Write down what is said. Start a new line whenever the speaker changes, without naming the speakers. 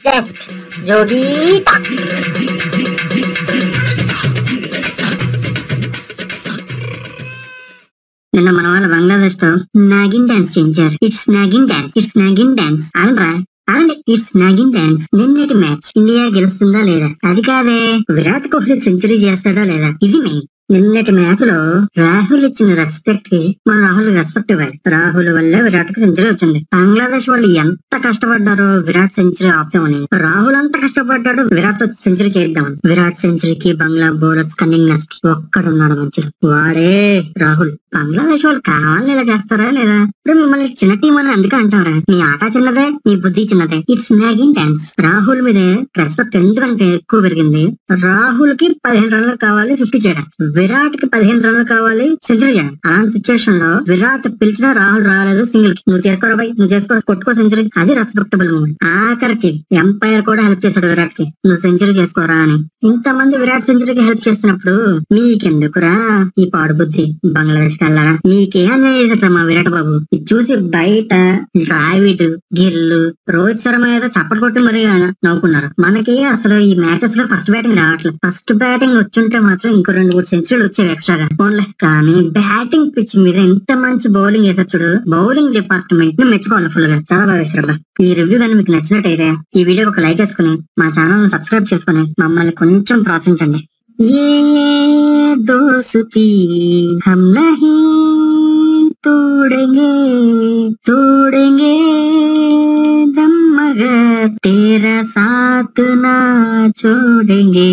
Guest జోడీ talks
నిన్న మన వాళ్ళు బంగ్లాదేశ్ తో నాగిన్ డాన్స్ చేయించారు it's nagin dance it's nagin dance అనరా అండ్ ఇట్స్ నాగిన్ డాన్స్ నిన్నటి మ్యాచ్ ఇండియా గెలుస్తుందా లేదా అది కాదే విరాట్ కోహ్లీ సెంచరీ చేస్తాడా లేదా ఇది మెయిన్ నిన్నటి మ్యాచ్ లో రాహుల్ ఇచ్చిన రెస్పెక్ట్ కి మన రాహుల్ రెస్పెక్ట్ ఇవ్వాలి రాహుల్ వల్లే విరాట్ కి సెంచరీ వచ్చింది బంగ్లాదేశ్ వాళ్ళు ఎంత కష్టపడ్డారో విరాట్ సెంచరీ ఆపుతామని రాహుల్ అంత కష్టపడ్డాడు విరాట్ సెంచరీ చేద్దామని విరాట్ సెంచరీకి బంగ్లా బౌలర్స్ కన్నింగ్నెస్ కి ఒక్కడున్నాడు మంచిగా వాడే రాహుల్ బంగ్లాదేశ్ వాళ్ళు కావాలని ఇలా చేస్తారా లేదా ఇప్పుడు మిమ్మల్ని చిన్న టీం అని అందుకే అంటారా మీ ఆట చిన్నదే మీ బుద్ధి చిన్నదే ఇట్స్ మ్యాగింగ్ డాన్స్ రాహుల్ మీదే రెస్పెక్ట్ ఎందుకంటే ఎక్కువ పెరిగింది రాహుల్ కి పదిహేను రన్లు కావాలి ఫిఫ్టీ చేయడం విరాట్ కి పదిహేను రన్లు కావాలి సెంచరీ చేయడం అలాంటి సిచ్యువేషన్ లో విరాట్ పిలిచినా రాహుల్ రాలేదు సింగిల్ కి నువ్వు చేసుకోరా బై నువ్వు చేసుకో కొట్టుకో సెంచరీ అది రెస్పెక్టబుల్ మూమెంట్ ఆఖరికి ఎంపైర్ కూడా హెల్ప్ చేశాడు విరాట్ కి నువ్వు సెంచరీ చేసుకోరా అని ఇంతమంది విరాట్ సెంచరీకి హెల్ప్ చేస్తున్నప్పుడు మీకెందుకురా ఈ పాడు బుద్ధి బంగ్లాదేశ్ కల్లారా మీకే అన్యాయం చేశారు మా విరాట్ బాబు ఇది చూసి బయట ద్రావిడ్ గిల్లు రోహిత్ శర్మ ఏదో చప్పటి కొట్టి మరి నవ్వుకున్నారు మనకి అసలు ఈ మ్యాచెస్ లో ఫస్ట్ బ్యాటింగ్ రావట్లేదు ఫస్ట్ బ్యాటింగ్ వచ్చుంటే మాత్రం ఇంకో రెండు మూడు సెంచరీలు వచ్చేవి ఎక్స్ట్రాగా ఫోన్లే కానీ బ్యాటింగ్ పిచ్ మీద ఎంత మంచి బౌలింగ్ వేసారు చూడు బౌలింగ్ డిపార్ట్మెంట్ ని మెచ్చుకోవాలి ఫుల్ గా చాలా బాగా వేశారు అబ్బా. ఈ రివ్యూ కానీ మీకు నచ్చినట్టయితే ఈ వీడియో ఒక లైక్ వేసుకుని మా ఛానల్ సబ్స్క్రైబ్ చేసుకుని మమ్మల్ని కొంచెం ప్రోత్సహించండి ये दोस्ती हम नहीं तोड़ेंगे तोड़ेंगे दम मगर तेरा साथ ना छोड़ेंगे